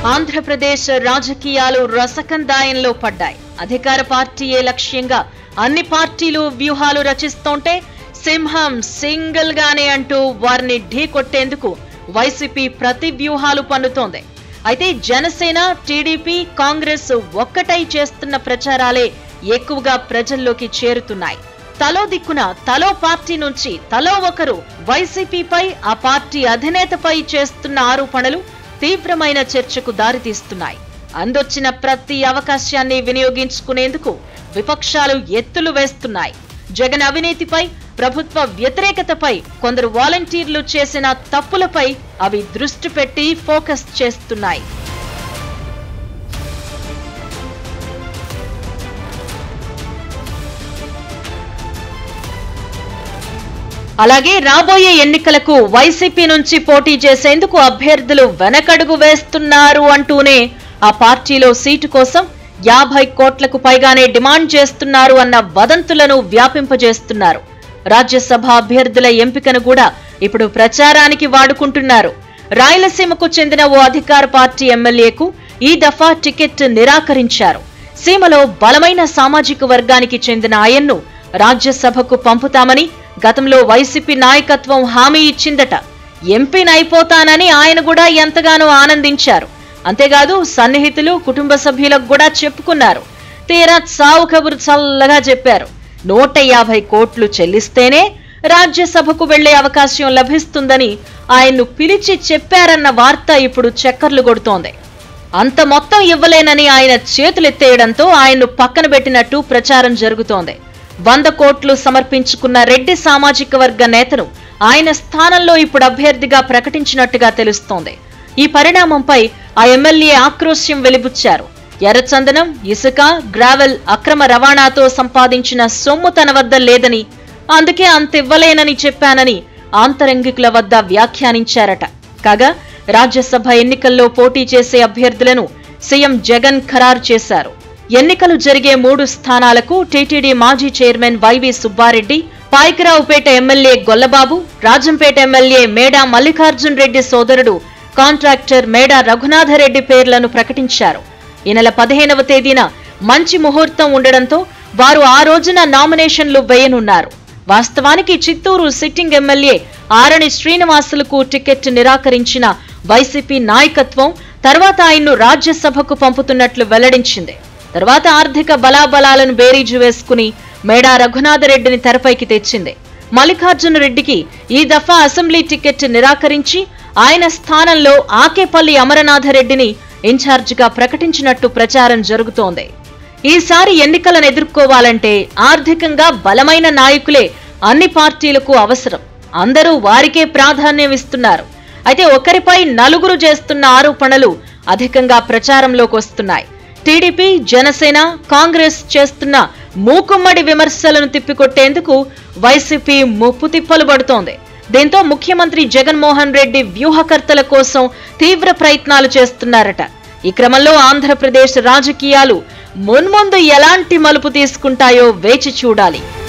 ఆంధ్రప్రదేశ్ రాజకీయాలు రసకందాయంలో పడ్డాయి అధికార పార్టీయే లక్ష్యంగా అన్ని పార్టీలు వ్యూహాలు రచిస్తోంటే సింహం సింగిల్ గానే అంటూ వారిని ఢీకొట్టేందుకు వైసీపీ ప్రతి వ్యూహాలు పన్నుతోంది అయితే జనసేన టీడీపీ కాంగ్రెస్ ఒక్కటై చేస్తున్న ప్రచారాలే ఎక్కువగా ప్రజల్లోకి చేరుతున్నాయి తలో దిక్కున తలో పార్టీ నుంచి తలో ఒకరు వైసీపీపై ఆ పార్టీ అధినేతపై చేస్తున్న ఆరోపణలు తీవ్రమైన చర్చకు దారితీస్తున్నాయి అందొచ్చిన ప్రతి అవకాశాన్ని వినియోగించుకునేందుకు విపక్షాలు ఎత్తులు వేస్తున్నాయి జగన్ అవినీతిపై ప్రభుత్వ వ్యతిరేకతపై కొందరు వాలంటీర్లు చేసిన తప్పులపై అవి దృష్టి పెట్టి ఫోకస్ చేస్తున్నాయి అలాగే రాబోయే ఎన్నికలకు వైసీపీ నుంచి పోటీ చేసేందుకు అభ్యర్థులు వెనకడుగు వేస్తున్నారు అంటూనే ఆ పార్టీలో సీటు కోసం యాభై కోట్లకు పైగానే డిమాండ్ చేస్తున్నారు అన్న వదంతులను వ్యాపింపజేస్తున్నారు రాజ్యసభ అభ్యర్థుల ఎంపికను కూడా ఇప్పుడు ప్రచారానికి వాడుకుంటున్నారు రాయలసీమకు చెందిన ఓ అధికార పార్టీ ఎమ్మెల్యేకు ఈ దఫా టికెట్ నిరాకరించారు సీమలో బలమైన సామాజిక వర్గానికి చెందిన ఆయన్ను రాజ్యసభకు పంపుతామని గతంలో వైసీపీ నాయకత్వం హామీ ఇచ్చిందట ఎంపీనైపోతానని ఆయన కూడా ఎంతగానో ఆనందించారు అంతేకాదు సన్నిహితులు కుటుంబ సభ్యులకు కూడా చెప్పుకున్నారు తీరా సావు కబురు చల్లగా చెప్పారు నూట యాభై కోట్లు చెల్లిస్తేనే రాజ్యసభకు వెళ్లే అవకాశం లభిస్తుందని ఆయన్ను పిలిచి చెప్పారన్న వార్త ఇప్పుడు చక్కర్లు కొడుతోంది అంత మొత్తం ఇవ్వలేనని ఆయన చేతులెత్తేయడంతో ఆయన్ను పక్కన పెట్టినట్టు ప్రచారం జరుగుతోంది వంద కోట్లు సమర్పించుకున్న రెడ్డి సామాజిక వర్గ నేతను ఆయన స్థానంలో ఇప్పుడు అభ్యర్థిగా ప్రకటించినట్టుగా తెలుస్తోంది ఈ పరిణామంపై ఆ ఎమ్మెల్యే ఆక్రోశ్యం వెలిబుచ్చారు ఎర్రచందనం ఇసుక గ్రావెల్ అక్రమ రవాణాతో సంపాదించిన సొమ్ము తన వద్ద లేదని అందుకే అంత ఇవ్వలేనని చెప్పానని ఆంతరంగికుల వద్ద వ్యాఖ్యానించారట కాగా రాజ్యసభ ఎన్నికల్లో పోటీ చేసే అభ్యర్థులను సీఎం జగన్ ఖరారు చేశారు ఎన్నికలు జరిగే మూడు స్థానాలకు టీటీడీ మాజీ chairman YV Subba Reddy Payakaraopeta MLA Gollababu Rajampet MLA Meda Mallikarjun Reddy సోదరుడు కాంట్రాక్టర్ మేడా రఘునాథరెడ్డి పేర్లను ప్రకటించారు ఈ నెల పదిహేనవ తేదీన మంచి ముహూర్తం ఉండడంతో వారు ఆ రోజున నామినేషన్లు వేయనున్నారు వాస్తవానికి చిత్తూరు సిట్టింగ్ ఎమ్మెల్యే ఆరణి శ్రీనివాసులకు టికెట్ నిరాకరించిన వైసీపీ నాయకత్వం తర్వాత ఆయన్ను రాజ్యసభకు పంపుతున్నట్లు వెల్లడించింది తర్వాత ఆర్థిక బలాబలాలను బేరీజు వేసుకుని మేడా రఘునాథరెడ్డిని తెరపైకి తెచ్చింది మల్లికార్జున రెడ్డికి ఈ దఫా అసెంబ్లీ టికెట్ నిరాకరించి ఆయన స్థానంలో ఆకేపల్లి అమరనాథరెడ్డిని ఇన్ఛార్జిగా ప్రకటించినట్టు ప్రచారం జరుగుతోంది ఈసారి ఎన్నికలను ఎదుర్కోవాలంటే ఆర్థికంగా బలమైన నాయకులే అన్ని పార్టీలకు అవసరం అందరూ వారికే ప్రాధాన్యం ఇస్తున్నారు అయితే ఒకరిపై నలుగురు చేస్తున్న ఆరోపణలు అధికంగా ప్రచారంలోకి వస్తున్నాయి టీడీపీ జనసేన కాంగ్రెస్ చేస్తున్న మూకుమ్మడి విమర్శలను తిప్పికొట్టేందుకు వైసీపీ ముప్పు తిప్పలు పడుతోంది దీంతో ముఖ్యమంత్రి జగన్మోహన్ రెడ్డి వ్యూహకర్తల కోసం తీవ్ర ప్రయత్నాలు చేస్తున్నారట ఈ క్రమంలో ఆంధ్రప్రదేశ్ రాజకీయాలు మున్ముందు ఎలాంటి మలుపు తీసుకుంటాయో వేచి చూడాలి